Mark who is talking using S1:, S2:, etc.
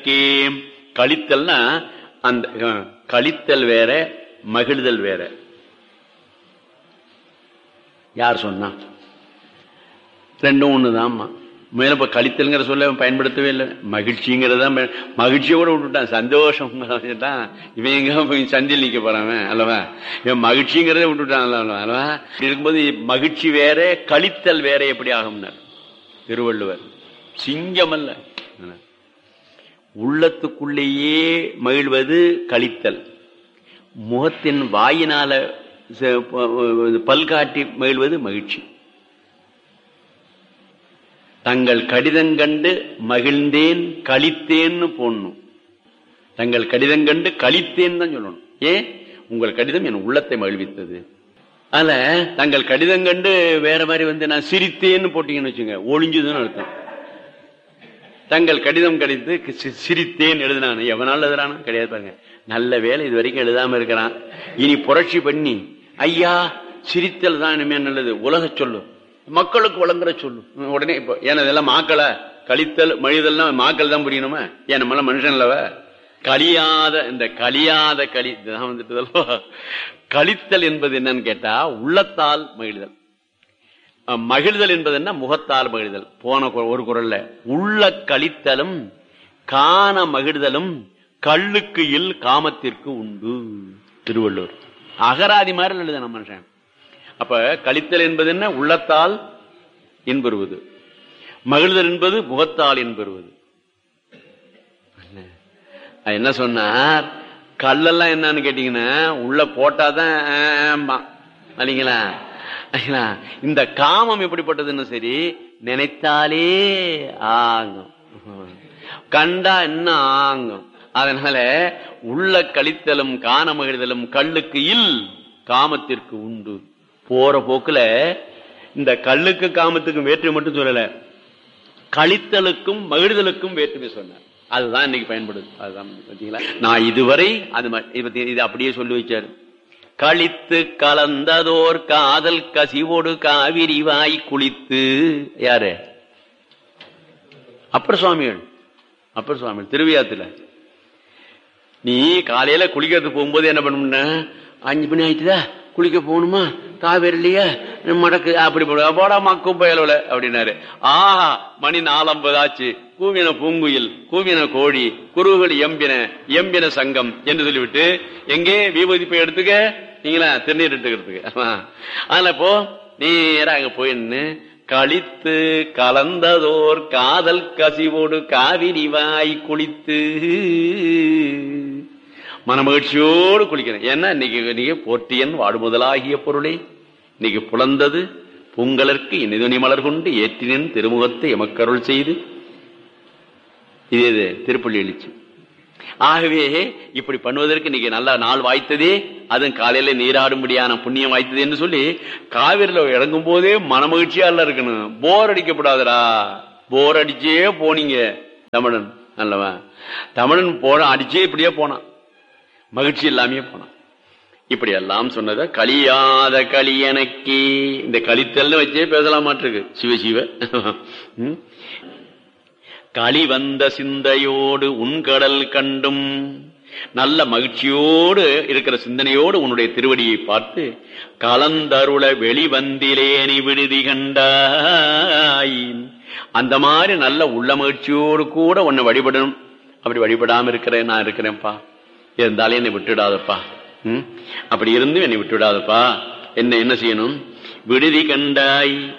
S1: Game கழித்தல்னா அந்த அஹ், கழித்தல் வேற மகிழ்தல் வேற யார் சொன்னா ரெண்டும் ஒண்ணுதான்மா மேல இப்ப கழித்தல்ங்கிற சொல்ல அவன் பயன்படுத்தவே இல்லை மகிழ்ச்சிங்கிறதான் பயன்- மகிழ்ச்சியோட விட்டுட்டான் சந்தோஷம் தான் இவன் எங்க போய் சந்தில் நிக்க போறான் அல்லவா இவன் மகிழ்ச்சிங்கிறத விட்டுட்டான் அல்லவா அல்லவா இப்படி இருக்கும்போது மகிழ்ச்சி வேற கழித்தல் வேற எப்படி ஆகும்னார் திருவள்ளுவர் சிங்கம் அல்ல உள்ளத்துக்குள்ளேயே மகிழ்வது கழித்தல் முகத்தின் வாயினால ச- ப- பல்காட்டி மகிழ்வது மகிழ்ச்சி தங்கள் கடிதம் கண்டு மகிழ்ந்தேன் கழித்தேன்னு போடணும் தங்கள் கடிதம் கண்டு கழித்தேன் தான் சொல்லணும் ஏன் உங்கள் கடிதம் என் உள்ளத்தை மகிழ்வித்தது அதுல தங்கள் கடிதம் கண்டு வேற மாதிரி வந்து நான் சிரித்தேன்னு போட்டீங்கன்னு வச்சுங்க ஒளிஞ்சுதுன்னு அர்த்தம் தங்கள் கடிதம் கடித்து சி- சிரித்தேன் எழுதினான் எவனால எழுதுறானா கிடையாது பாருங்க நல்ல வேலை இது வரைக்கும் எழுதாம இருக்கிறான் இனி புரட்சி பண்ணி ஐயா சிரித்தல் தான் இனிமே நல்லது உலக சொல்லு மக்களுக்கு வழங்குற சொல்லு உடனே இப்போ ஏன்னா இதெல்லாம் மாக்கள கழித்தல் மழிதல்னா மாக்கள் தான் புரியணுமா ஏன் நம்மளாம் மனுஷன் இல்லவ கலியாத இந்த கலியாத களி இதுதான் வந்துட்டு இதெல்லாம். கழித்தல் என்பது என்னன்னு கேட்டா உள்ளத்தால் மகிழ்தல் அஹ் மகிழ்தல் என்பது என்ன முகத்தால் மகிழ்தல் போன கு- ஒரு குரல்ல உள்ள கழித்தலும் காண மகிழ்தலும் கல்லுக்கு இல் காமத்திற்கு உண்டு திருவள்ளுவர் அகராதி மாதிரி எழுத நம்ம மனுஷன் அப்ப கழித்தல் என்பது என்ன உள்ளத்தால் இன்பெறுவது மகிழ்தல் என்பது முகத்தால் இன்பெறுவது அது என்ன சொன்னார் கல்லெல்லாம் என்னன்னு கேட்டீங்கன்னா உள்ள போட்டாதான் ஆமா. இல்லைங்களா இல்லைங்களா? இந்த காமம் எப்படிப்பட்டதுன்னு சரி நினைத்தாலே ஆங்கும் கண்டா என்ன ஆங்கும் அதனால உள்ள கழித்தலும் காண மகிழ்தலும் கல்லுக்கு இல் காமத்திற்கு உண்டு போற போக்குல இந்த கல்லுக்கு காமத்துக்கும் வேற்றுமை மட்டும் சொல்லல கழித்தலுக்கும் மகிழ்தலுக்கும் வேற்றுமை சொன்னார் அதுதான் இன்னைக்கு பயன்படுது அதுதான் பாத்தீங்களா நான் இதுவரை அது ம- இது பத்தி- இது அப்படியே சொல்லி வச்சாரு கழித்து கலந்ததோர் காதல் கசிவோடு காவிரி வாய் குளித்து யாரு அப்பர் சுவாமிகள் அப்பர் சுவாமிகள் திருவியாத்துல நீ காலையில குளிக்கிறதுக்கு போகும்போது என்ன பண்ணணும்ன அஞ்சு மணி ஆயிட்டுதா குளிக்க போகணுமா காவேரிலையா மடக்கு அப்படி போட போடா மக்கும் பயலோல அப்படின்னாரு ஆஹா மணி நாலம்பது ஆச்சு கூவின பூங்குயில் கூவின கோழி குருகுகள் எம்பின எம்பின சங்கம் என்று சொல்லிவிட்டு எங்கே விபூதி போய் எடுத்துக்க நீங்களா திருநீர் எடுத்துக்கிறதுக்கு ஆமா. அதனால போ நேரா அங்க போயின்னு கழித்து கலந்ததோர் காதல் கசிவோடு காவிரி வாய் குளித்து மனமகிழ்ச்சியோடு குளிக்கிறேன் ஏன்னா இன்னைக்கு நீங்க போற்றியன் வாடுமுதலாகிய பொருளே இன்னைக்கு புலந்தது பொங்கலற்கு இனிதுணி மலர் கொண்டு ஏற்றினின் திருமுகத்தை எமக்கருள் செய்து இது இது திருப்பள்ளி எழுச்சி ஆகவே இப்படி பண்ணுவதற்கு இன்னைக்கு நல்ல நாள் வாய்த்ததே அதுவும் காலையில நீராடும்படியான புண்ணியம் வாய்த்தது என்று சொல்லி காவிரில இறங்கும் போதே மனமகிழ்ச்சியா எல்லாம் இருக்கணும் போர் அடிக்கப்படாதடா போர் அடிச்சே போனீங்க தமிழன் அல்லவா தமிழன் போன அடிச்சே இப்படியே போனான் மகிழ்ச்சி இல்லாமே போனான் இப்படி எல்லாம் சொன்னத கலியாத களியனக்கே இந்த கலித்தல்னு வச்சே பேசலாமாட்டிருக்கு சிவ சிவ ம். களி வந்த சிந்தையோடு உன்கடல் கண்டும் நல்ல மகிழ்ச்சியோடு இருக்கிற சிந்தனையோடு உன்னுடைய திருவடியை பார்த்து கலந்தருள வெளிவந்திலேனி விடுதி கண்டாய் அந்த மாதிரி நல்ல உள்ள மகிழ்ச்சியோடு கூட உன்னை வழிபடணும் அப்படி வழிபடாம இருக்கிறேன் நான் இருக்கிறேன்ப்பா இருந்தாலும் என்னை விட்டுடாதப்பா ம்? அப்படி இருந்தும் என்னை விட்டுடாதப்பா என்ன என்ன செய்யணும் விடுதி கண்டாய்